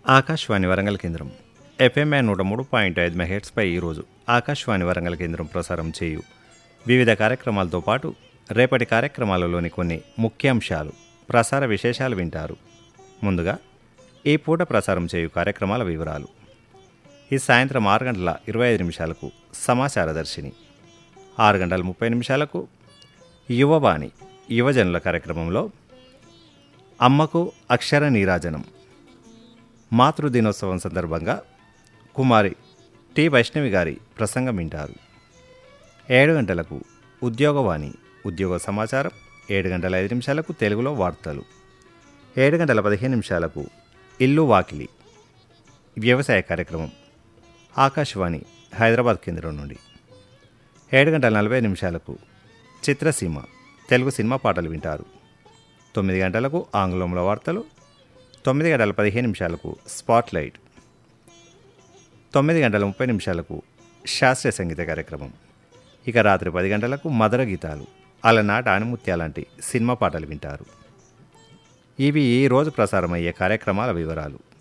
ఆకాశవాణి వరంగల్ కేంద్రం ఎఫ్ఎంఐ నూట మూడు పాయింట్ ఐదు మెహెట్స్పై ఈరోజు ఆకాశవాణి వరంగల్ కేంద్రం ప్రసారం చేయు వివిధ కార్యక్రమాలతో పాటు రేపటి కార్యక్రమాలలోని కొన్ని ముఖ్యాంశాలు ప్రసార విశేషాలు వింటారు ముందుగా ఈ పూట ప్రసారం చేయు కార్యక్రమాల వివరాలు ఈ సాయంత్రం ఆరు గంటల ఇరవై ఐదు నిమిషాలకు సమాచార దర్శిని ఆరు గంటల ముప్పై నిమిషాలకు యువవాణి యువజనుల కార్యక్రమంలో అమ్మకు అక్షర నీరాజనం మాతృదినోత్సవం సందర్భంగా కుమారి టి వైష్ణవి గారి ప్రసంగం వింటారు ఏడు గంటలకు ఉద్యోగవాణి ఉద్యోగ సమాచారం ఏడు గంటల ఐదు నిమిషాలకు తెలుగులో వార్తలు ఏడు గంటల పదిహేను నిమిషాలకు ఇల్లు వాకిలి వ్యవసాయ కార్యక్రమం ఆకాశవాణి హైదరాబాద్ కేంద్రం నుండి ఏడు గంటల నలభై నిమిషాలకు చిత్రసీమ తెలుగు సినిమా పాటలు వింటారు తొమ్మిది గంటలకు ఆంగ్లంలో వార్తలు తొమ్మిది గంటల పదిహేను నిమిషాలకు స్పాట్ లైట్ తొమ్మిది గంటల ముప్పై నిమిషాలకు శాస్త్రీయ సంగీత కార్యక్రమం ఇక రాత్రి పది గంటలకు మధుర గీతాలు అలనాటి ఆణిముత్య లాంటి సినిమా పాటలు వింటారు ఇవి ఈ రోజు ప్రసారమయ్యే కార్యక్రమాల వివరాలు